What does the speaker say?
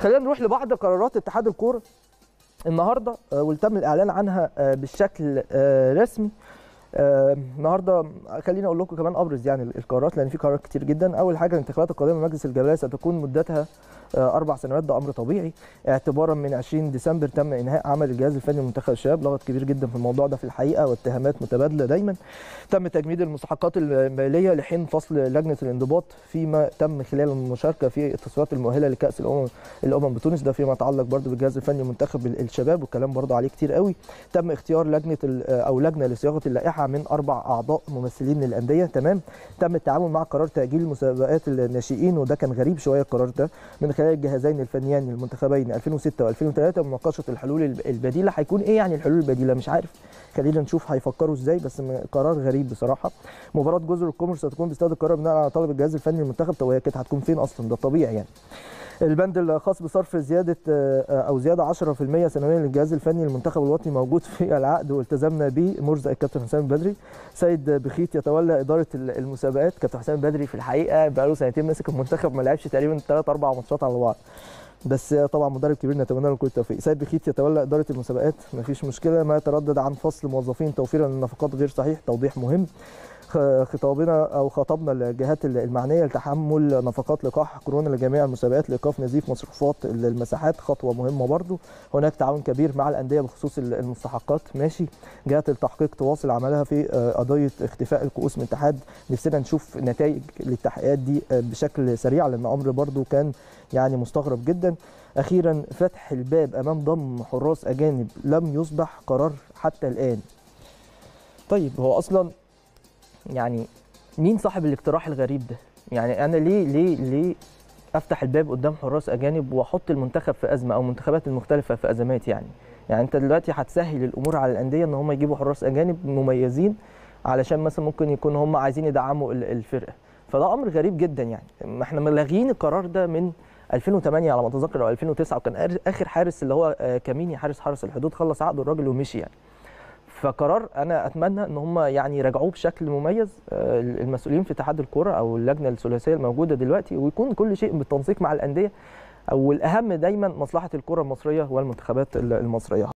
خلينا نروح لبعض قرارات اتحاد الكوره النهارده آه، واللي تم الاعلان عنها آه، بالشكل آه، رسمي آه، النهارده خليني اقول لكم كمان ابرز يعني القرارات لان في قرارات كتير جدا اول حاجه الانتخابات القادمه من مجلس الجبليه ستكون مدتها آه، اربع سنوات ده امر طبيعي اعتبارا من 20 ديسمبر تم انهاء عمل الجهاز الفني لمنتخب الشباب لغط كبير جدا في الموضوع ده في الحقيقه واتهامات متبادله دايما تم تجميد المستحقات الماليه لحين فصل لجنه الانضباط فيما تم خلال المشاركه في التصفيات المؤهله لكاس الامم الامم بتونس ده فيما يتعلق برضه بالجهاز الفني لمنتخب الشباب والكلام برضه عليه كتير قوي تم اختيار لجنه ال- او لجنه لصياغه اللائحه من اربع اعضاء ممثلين للانديه تمام تم التعامل مع قرار تاجيل مسابقات الناشئين وده كان غريب شويه القرار ده من خلال الجهازين الفنيين للمنتخبين 2006 و2003 ومناقشه الحلول الب- البديله هيكون ايه يعني الحلول البديله مش عارف خلينا نشوف هيفكروا ازاي بس م- قرار غريب بصراحه مباراه جزر القمر ستكون باستاد القاهره بناء على طلب الجهاز الفني للمنتخب طب هي كانت هتكون فين اصلا ده طبيعي يعني البند الخاص بصرف زياده آه، آه، او زياده 10% سنويا للجهاز الفني للمنتخب الوطني موجود في العقد والتزمنا به مرزق الكابتن حسام البدري سيد بخيت يتولى اداره ال- المسابقات كابتن حسام البدري في الحقيقه بقى له سنتين ماسك المنتخب ما لعبش تقريبا ثلاث اربع ماتشات على بعض بس طبعا مدرب كبير نتمنى له كل التوفيق سيد بخيت يتولى اداره المسابقات مفيش مشكله ما يتردد عن فصل موظفين توفيرا للنفقات غير صحيح توضيح مهم خ- خطابنا او خطبنا الجهات المعنيه لتحمل نفقات لقاح كورونا لجميع المسابقات لايقاف نزيف مصروفات المساحات خطوه مهمه برضو هناك تعاون كبير مع الانديه بخصوص المستحقات ماشي جهات التحقيق تواصل عملها في آه، قضيه اختفاء الكؤوس من الاتحاد نفسنا نشوف نتائج للتحقيقات دي آه، بشكل سريع لان امر برضو كان يعني مستغرب جدا اخيرا فتح الباب امام ضم حراس اجانب لم يصبح قرار حتى الان طيب هو اصلا يعني مين صاحب الاقتراح الغريب ده يعني انا ليه ليه ليه افتح الباب قدام حراس اجانب واحط المنتخب في ازمه او المنتخبات المختلفه في ازمات يعني يعني انت دلوقتي هتسهل الامور على الانديه ان هم يجيبوا حراس اجانب مميزين علشان مثلا ممكن يكون هم عايزين يدعموا ال- الفرقه فده امر غريب جدا يعني ما احنا ملاغين القرار ده من 2008 على ما اتذكر او 2009 وكان آخر- اخر حارس اللي هو آه، كاميني حارس حرس الحدود خلص عقده الراجل ومشي يعني فقرار انا اتمنى ان هم يعني يراجعوه بشكل مميز آه، المسؤولين في اتحاد الكره او اللجنه الثلاثيه الموجوده دلوقتي ويكون كل شيء بالتنسيق مع الانديه والاهم دايما مصلحه الكره المصريه والمنتخبات المصريه